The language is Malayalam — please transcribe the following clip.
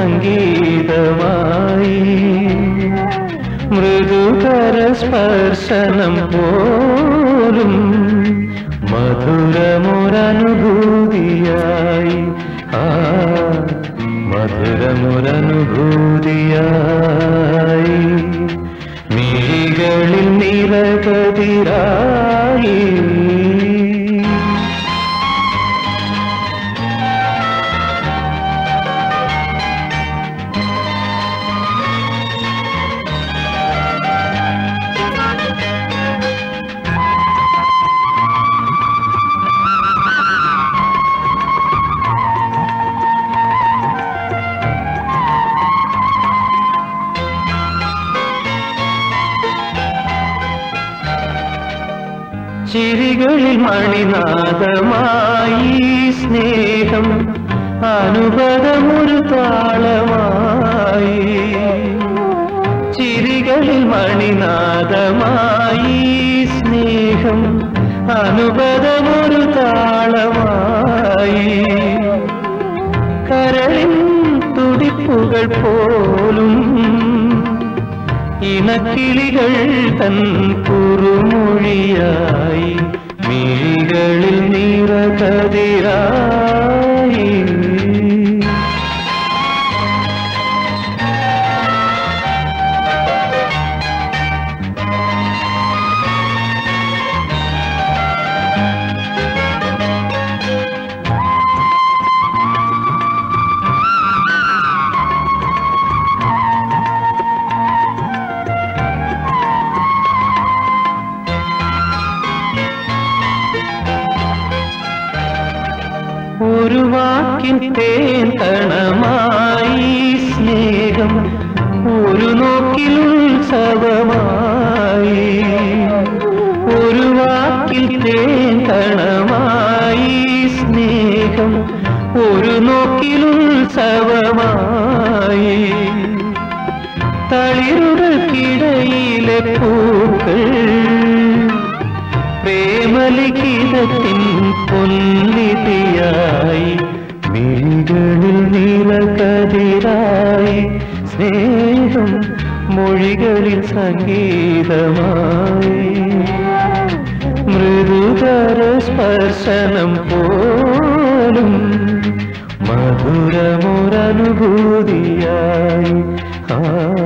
സംഗീതമായി മൃദുകര സ്പർശനം പോലും മധുരമൊരനുഭൂതിയായി ആ മധുരമൊരനുഭൂതിയായി മിഴികളിൽ നിറകതിരായി ചിരികളിൽ മണിനാദമായി സ്നേഹം അനുപദമൊരു താളമായി ചിരികളിൽ മണിനാദമായി സ്നേഹം അനുപദമൊരു താളമായി കരളിൻ തുടിപ്പുകൾ പോലും ഇണക്കിളികൾ തൻ കുറുമൊഴിയായി മിഴികളിൽ നിറകതിരായി ഒരു വാക്കിൻ തേൻ തണമായി സ്നേഹം ഒരു നോക്കിൽ ഉത്സവമായി ഒരു വാക്കിൽ തേൻ തണമായി സ്നേഹം ഒരു നോക്കിൽ ഉത്സവമായി തളിരുകൾക്കിടയിലെ പൂക്കൾ പ്രേമലിഖിതത്തിൻ പൊന്നിതിയായി മിഴികളിൽ നിറകതിരായി സ്നേഹം മൊഴികളിൽ സംഗീതമായി മൃദുതര സ്പർശനം പോലും മധുരമൊരനുഭൂതിയായി ആ